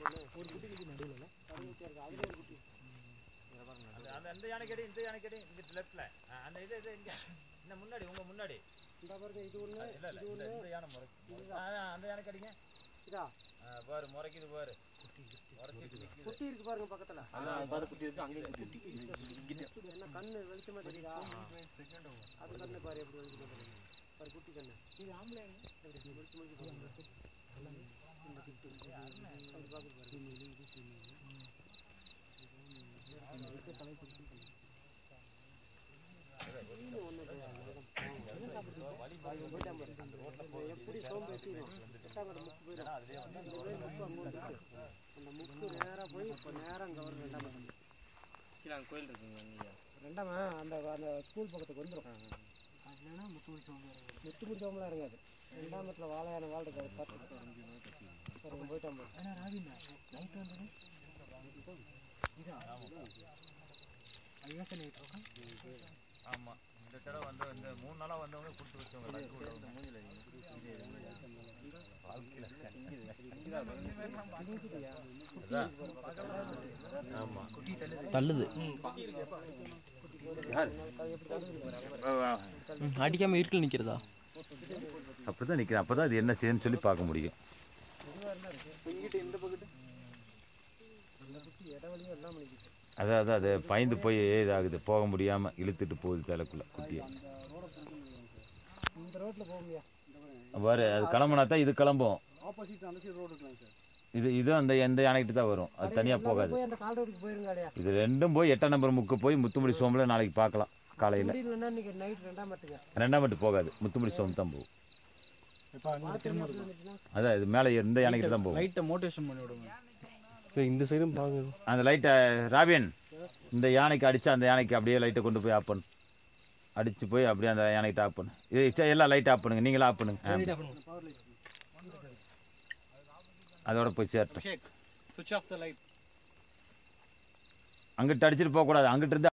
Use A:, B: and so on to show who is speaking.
A: அந்த அந்த அந்த யானை கடி இந்த யானை கடி இங்க லெஃப்ட்ல அந்த இது இது இங்க இந்த முன்னாடி உங்க முன்னாடி
B: இந்த பாருங்க இது ஒண்ணு
A: இல்ல இல்ல இந்த இந்த யானை முறை அந்த யானை கடிங்க
B: இதா
A: ஆ, பாரு முறைக்குது பாரு முறைச்சிட்டு நிக்குது
B: குட்டி இருக்கு பாருங்க பக்கத்துல என்ன கண்ணு வெளிச்சமா தெரியுதா அது கண்ணு பாரு எப்படி வெளிச்சமா தெரியுது பாரு குட்டி கண்ணு இது ஆம்பளை வெளிச்சு வெளிச்சு பாருங்க இந்த குட்டி. அது பாக்குது பாருங்க. இது ஒண்ணு கிடையாது. போயிட்டான் பாரு. எப்படி சோம்பு எட்டிடும் எட்டாங்கடை முக்கு போயிடும் இந்த way முக்கு அங்க ஒண்ணு இருக்கு. அந்த முக்கு நேரா போய் இப்போ நேரா அங்க வரும் ரெண்டாம் இடம்.
C: கீழே அங்கே கோயில் இருக்குங்க இங்கே
B: ரெண்டாம் அந்த அந்த ஸ்கூல் பக்கத்துக்கு வந்துடும் முத்து முடிச்சவங்களாம் இருக்காது ரெண்டாம் இடத்துல வாழையான வாழ் இருக்காது பார்த்து பாருங்க போயிட்டான் பாரு.
A: ஆமா இந்த தடவை வந்து இந்த மூணு நாளா வந்தவங்க கொடுத்து வச்சவங்க லக்கு உள்ளவங்க.
D: தள்ளுது ம், அடிக்காம இருட்டில் நிற்கிறதா
A: அப்படிதான் நிக்கிறேன் அப்பதான் அது என்ன செய்யுன்னு சொல்லி பார்க்க முடியும்
B: இங்கிட்டு இந்த பக்கத்து அந்த குட்டி இடவழியும் எல்லாம் பண்ணிக்கிட்டு
A: அதான் அதான் அது பயந்து போய் இதாகுது போக முடியாம இழுத்துட்டு போகுது தலைக்குள்ள குட்டியை
B: இந்த ரோட்ல போக முடியா
A: பாரு அது கிளம்புனா தான் இது கிளம்பும்
B: ஆப்போசிட் அந்த சைடு ரோடு இருக்கலாம் சார்
A: இது இது அந்த எந்த யானைக்கிட்ட தான் வரும் அது தனியா போகாது
B: போய் அந்த கால் ரோடுக்கு போயிருங்க இல்லையா
A: இது ரெண்டும் போய் எட்டாம் நம்பர் முக்கு போய் முத்துமுடி சோம்பில் நாளைக்கு பார்க்கலாம் காலையில்
B: முடியலன்னா இன்னைக்கு நைட் ரெண்டாம் மட்டுங்க
A: ரெண்டாம் மட்டும் போகாது முத்துமுடி சோம்பு தான் போகும்
B: வந்துச்சுன்னா
A: அதான் இது மேலே இந்த யானைக்கிட்ட தான் போகும்
C: லைட்டை மோட்டிவேஷன் பண்ணி விடுங்க
D: இந்த சைடும் பாங்க
A: அந்த லைட்டை ராபியன் இந்த யானைக்கு அடிச்சா அந்த யானைக்கு அப்படியே லைட்டை கொண்டு போய் ஆஃப் பண்ணு அடிச்சு போய் அப்படியே அந்த யானைக்கிட்ட ஆஃப் பண்ணு இது இச்சா எல்லாம் லைட் ஆஃப் பண்ணுங்க நீங்களும் ஆஃப் பண்ணுங்க ஆமா. அதோட போய் சேரட்டும்
C: சுவிச் ஆஃப் த லைட்
A: அங்கிட்டு அடிச்சிட்டு போகக்கூடாது அங்கிட்டு இருந்து